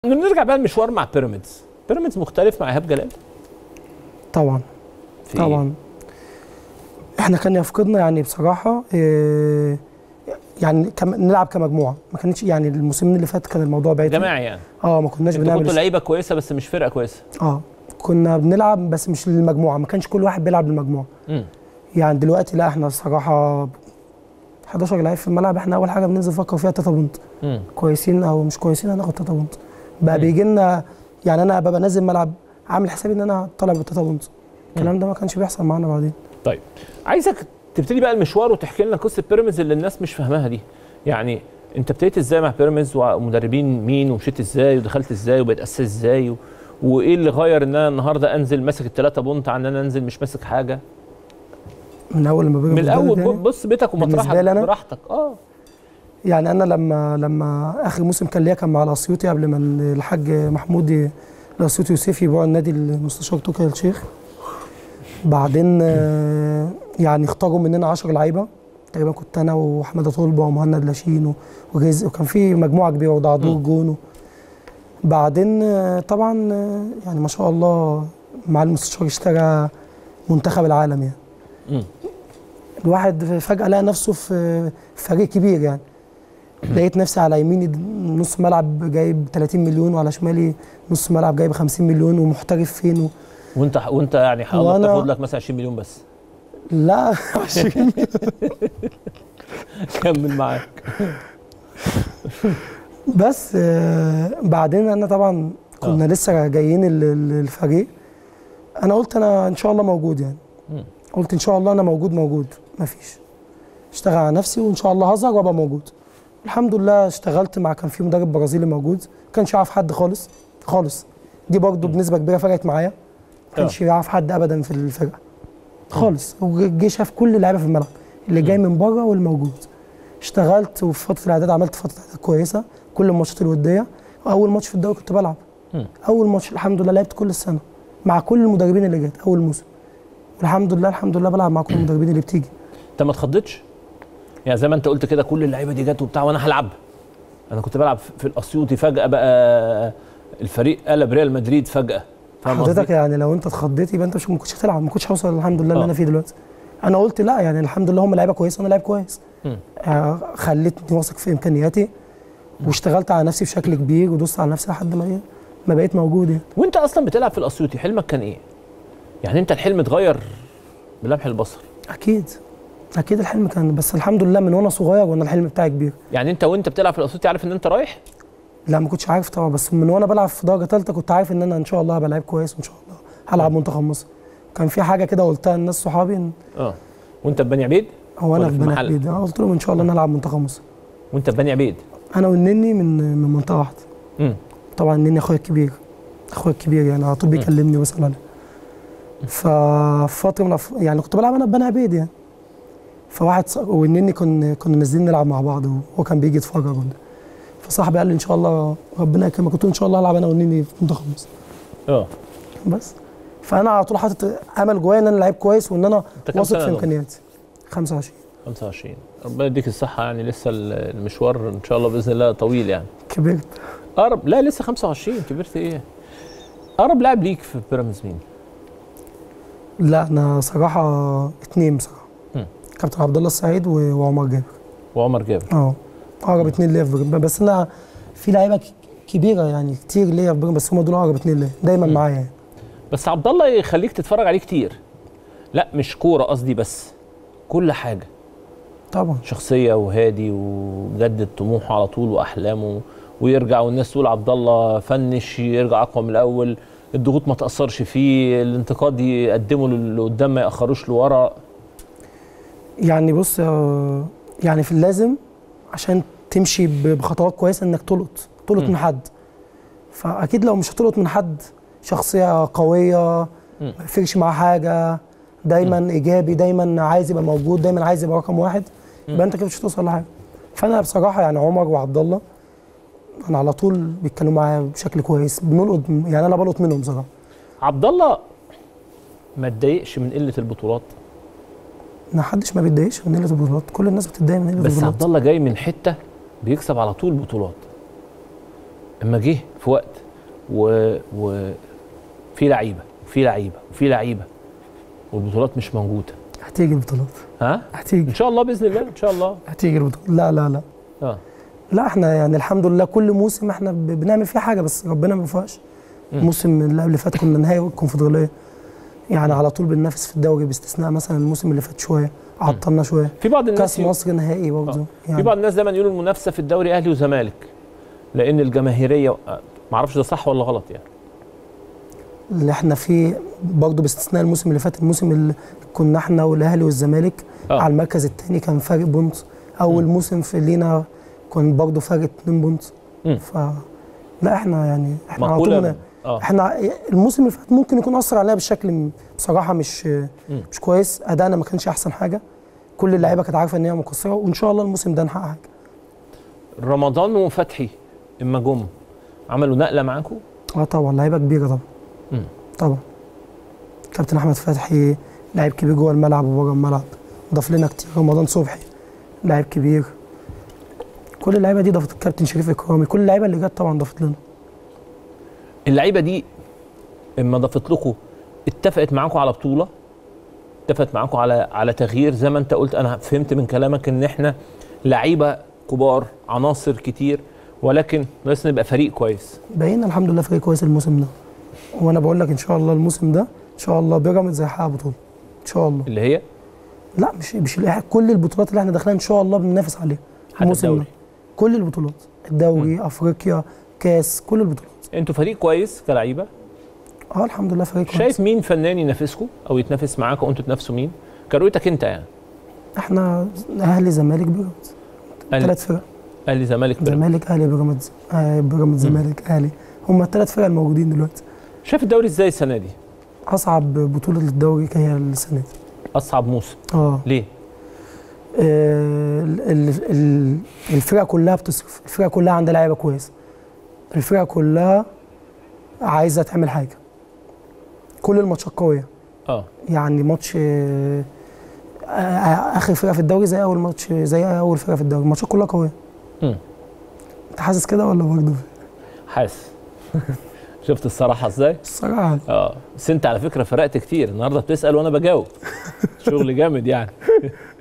نرجع بقى المشوار مع بيراميدز بيراميدز مختلف مع ايهاب جلال طبعا في إيه؟ طبعا احنا كان يفقدنا يعني بصراحه إيه يعني كم نلعب كمجموعه ما كانتش يعني الموسمين اللي فات كان الموضوع بعيد جماعي يعني اه ما كناش انتوا كنتوا بنعمل لعيبه كويسه بس مش فرقه كويسه اه كنا بنلعب بس مش للمجموعه ما كانش كل واحد بيلعب للمجموعه امم يعني دلوقتي لا احنا الصراحه 11 لعيب في الملعب احنا اول حاجه بننزل نفكر فيها تاتا بونت امم كويسين او مش كويسين هناخد تاتا بونت بقى مم. بيجي لنا يعني انا ببقى نازل ملعب عامل حسابي ان انا طالع بالتاتا بونت الكلام ده ما كانش بيحصل معانا بعدين طيب عايزك تبتدي بقى المشوار وتحكي لنا قصه بيراميدز اللي الناس مش فاهماها دي يعني انت ابتديت ازاي مع بيراميدز ومدربين مين ومشيت ازاي ودخلت ازاي وبقيت اساس ازاي و... وايه اللي غير ان انا النهارده انزل ماسك الثلاثه بونت عن ان انا انزل مش ماسك حاجه من اول لما من بيجي الاول يعني, بص بيتك ومطرحك بالنسبة لي أنا؟ براحتك اه يعني انا لما لما اخر موسم كان ليا كان مع الاسيوطي قبل ما الحاج محمود ي- الاسيوطي يوسف يبيعوا النادي المستشار توكل الشيخ بعدين آه، يعني اختاروا مننا 10 لعيبه تقريبا كنت انا وحماده طلبه ومهند لاشين و- ورزق وكان في مجموعه كبيره ودعدور مم. جون و- بعدين آه، طبعا آه، يعني ما شاء الله مع المستشار اشترى منتخب العالم يعني مم. الواحد فجأة لقى نفسه في في فريق كبير يعني لقيت نفسي على يميني نص ملعب جايب 30 مليون وعلى شمالي نص ملعب جايب 50 مليون ومحترف فين و... وانت وانت يعني حاول وأنا- تاخد لك مثلا 20 مليون بس لا 20 كمل معاك بس آه بعدين انا طبعا كنا آه. لسه جايين ال- ال- الفريق انا قلت انا ان شاء الله موجود يعني مم. قلت ان شاء الله انا موجود موجود مفيش اشتغل على نفسي وان شاء الله هظهر وابقى موجود الحمد لله اشتغلت مع كان في مدرب برازيلي موجود ما كانش يعرف حد خالص خالص دي برضو بنسبه كبيره فرقت معايا ما كانش يعرف حد ابدا في الفرقه خالص وجه شاف كل اللعيبه في الملعب اللي جاي من بره والموجود اشتغلت وفي فتره الاعداد عملت فتره اعداد كويسه كل الماتشات الوديه واول ماتش في الدوري كنت بلعب مم. اول ماتش الحمد لله لعبت كل السنه مع كل المدربين اللي جت اول موسم والحمد لله الحمد لله بلعب مع كل المدربين اللي بتيجي انت ما اتخضتش يعني زي ما انت قلت كده كل اللعيبه دي جت وبتاع وانا هلعب انا كنت بلعب في الاسيوطي فجاه بقى الفريق قلب ريال مدريد فجاه فاهم حضرتك قصدي؟ يعني لو انت اتخضيت يبقى انت مش ما كنتش هتلعب ما كنتش هوصل الحمد لله اللي آه. انا فيه دلوقتي انا قلت لا يعني الحمد لله هم لعيبه كويسه وانا لعيب كويس مم. آه، خلتني واثق في امكانياتي واشتغلت على نفسي بشكل كبير ودوست على نفسي لحد ما ايه ما بقيت موجود يعني وانت اصلا بتلعب في الاسيوطي حلمك كان ايه؟ يعني انت الحلم اتغير بلمح البصر اكيد اكيد الحلم كان بس الحمد لله من وانا صغير وانا الحلم بتاعي كبير يعني انت وانت بتلعب في الاسيوطي عارف ان انت رايح؟ لا ما كنتش عارف طبعا بس من وانا بلعب في درجه ثالثه كنت عارف ان انا ان شاء الله هبقى لعيب كويس وان شاء الله هلعب منتخب مصر كان في حاجه كده قلتها للناس صحابي إن اه وانت في بني عبيد هو انا ولا في في بني المحل؟ عبيد أنا قلت لهم ان شاء الله انا هلعب منتخب مصر وانت في بني عبيد انا والنني من من منطقه واحده امم طبعا النني اخويا الكبير اخويا الكبير يعني على طول بيكلمني ويسال عليه ففي فتره من الأف- يعني كنت بلعب انا في بني عبيد يعني فواحد ص... والنني كنا كنا نازلين نلعب مع بعض وهو كان بيجي يتفرج وكده فصاحبي قال لي ان شاء الله ربنا يكرمك قلت له ان شاء الله هلعب انا والنني في منتخب مصر اه بس فانا على طول حاطط امل جوايا ان انا لعيب كويس وان انا انت كام واثق سنه في دول؟ امكانياتي 25 25 ربنا يديك الصحه يعني لسه المشوار ان شاء الله باذن الله طويل يعني كبرت اقرب لا لسه 25 كبرت ايه؟ اقرب لاعب ليك في بيراميدز مين؟ لا انا صراحه اتنين بصراحه مم. كابتن عبد الله السعيد و- وعمر جابر وعمر جابر اه اقرب اتنين ليا في بيراميدز بس انا في لعيبه ك- كبيره يعني كتير ليا في بيراميدز بس هم دول اقرب اتنين ليا دايما مم. معايا يعني بس عبد الله يخليك تتفرج عليه كتير لا مش كوره قصدي بس كل حاجه طبعا شخصيه وهادي ومجدد طموحه على طول واحلامه ويرجع والناس تقول عبد الله فنش يرجع اقوى من الاول الضغوط ما تاثرش فيه الانتقاد يقدمه اللي قدام ما ياخروش لورا يعني بص آه، يعني في اللازم عشان تمشي ب- بخطوات كويسه انك تلقط تلقط مم. من حد فاكيد لو مش هتلقط من حد شخصيه قويه مم. ما يفرقش معاه حاجه دايما ايجابي دايما عايز يبقى موجود دايما عايز يبقى رقم واحد يبقى انت كده مش هتوصل لحاجه فانا بصراحه يعني عمر وعبد الله انا على طول بيتكلموا معايا بشكل كويس بنلقط يعني انا بلقط منهم بصراحه عبد الله ما اتضايقش من قله البطولات ما حدش ما بيتضايقش من قله البطولات كل الناس بتتضايق من قله بس البطولات عبد الله جاي من حته بيكسب على طول بطولات اما جه في وقت و, و في لعيبه وفي لعيبه وفي لعيبه والبطولات مش موجوده هتيجي البطولات ها هتيجي ان شاء الله باذن الله ان شاء الله هتيجي البطولات لا لا لا اه لا احنا يعني الحمد لله كل موسم احنا ب- بنعمل فيه حاجه بس ربنا ما بيوفقش مم. الموسم اللي قبل فات كنا نهائي الكونفدراليه يعني على طول بننافس في الدوري باستثناء مثلا الموسم اللي فات شويه عطلنا شويه في بعض الناس كاس مصر نهائي برضه في بعض الناس دايما يقولوا المنافسه في الدوري اهلي وزمالك لان الجماهيريه آه، معرفش ده صح ولا غلط يعني اللي احنا فيه برضه باستثناء الموسم اللي فات الموسم اللي كنا احنا والاهلي والزمالك آه. على المركز الثاني كان فارق بونت اول مم. موسم في لينا كان برضه فارق 2 بونت مم. ف لا احنا يعني احنا على طول مقوله من- اه احنا الموسم اللي فات ممكن يكون اثر علينا بشكل م- بصراحه مش مم. مش كويس ادائنا ما كانش احسن حاجه كل اللعيبه كانت عارفه ان هي مقصره وان شاء الله الموسم ده نحقق حاجه رمضان وفتحي اما جم عملوا نقله معاكم اه طبعا لعيبه كبيره طبعا مم. طبعا كابتن احمد فتحي لعيب كبير جوه الملعب وبره الملعب ضاف لنا كتير رمضان صبحي لعيب كبير كل اللعيبه دي ضافت كابتن شريف اكرامي كل اللعيبه اللي جت طبعا ضافت لنا اللعيبه دي اما ضافت لكم اتفقت معاكم على بطوله اتفقت معاكم على على تغيير زي ما انت قلت انا فهمت من كلامك ان احنا لعيبه كبار عناصر كتير ولكن بس نبقى فريق كويس بقينا الحمد لله فريق كويس الموسم ده وانا بقول لك ان شاء الله الموسم ده ان شاء الله بيراميدز هيحقق بطوله ان شاء الله اللي هي لا مش مش الإح- كل البطولات اللي احنا داخلين ان شاء الله بننافس عليها حتى الموسم الدوري ده كل البطولات الدوري افريقيا كاس كل البطولات انتوا فريق كويس كلعيبه اه الحمد لله فريق كويس شايف مين فنان ينافسكم او يتنافس معاكم وانتوا تنافسوا مين كرؤيتك انت يعني احنا اهلي زمالك بيراميدز اهلي ثلاث فرق اهلي زمالك بيراميدز. زمالك اهلي بيراميدز آه بيراميدز مم. زمالك اهلي هم الثلاث فرق الموجودين دلوقتي شايف الدوري ازاي السنه دي اصعب بطوله للدوري هي السنه دي اصعب موسم اه ليه آه، ال- ال- ال- الفرق كلها بتصرف الفرق كلها عندها لعيبه كويسه الفرق كلها عايزه تعمل حاجه كل الماتشات قويه اه يعني ماتش آه، آه، اخر فرقه في الدوري زي اول ماتش زي اول فرقه في الدوري الماتشات كلها قويه مم. انت حاسس كده ولا برضه حاسس شفت الصراحه ازاي الصراحه اه بس انت على فكره فرقت كتير النهارده بتسال وانا بجاوب شغل جامد يعني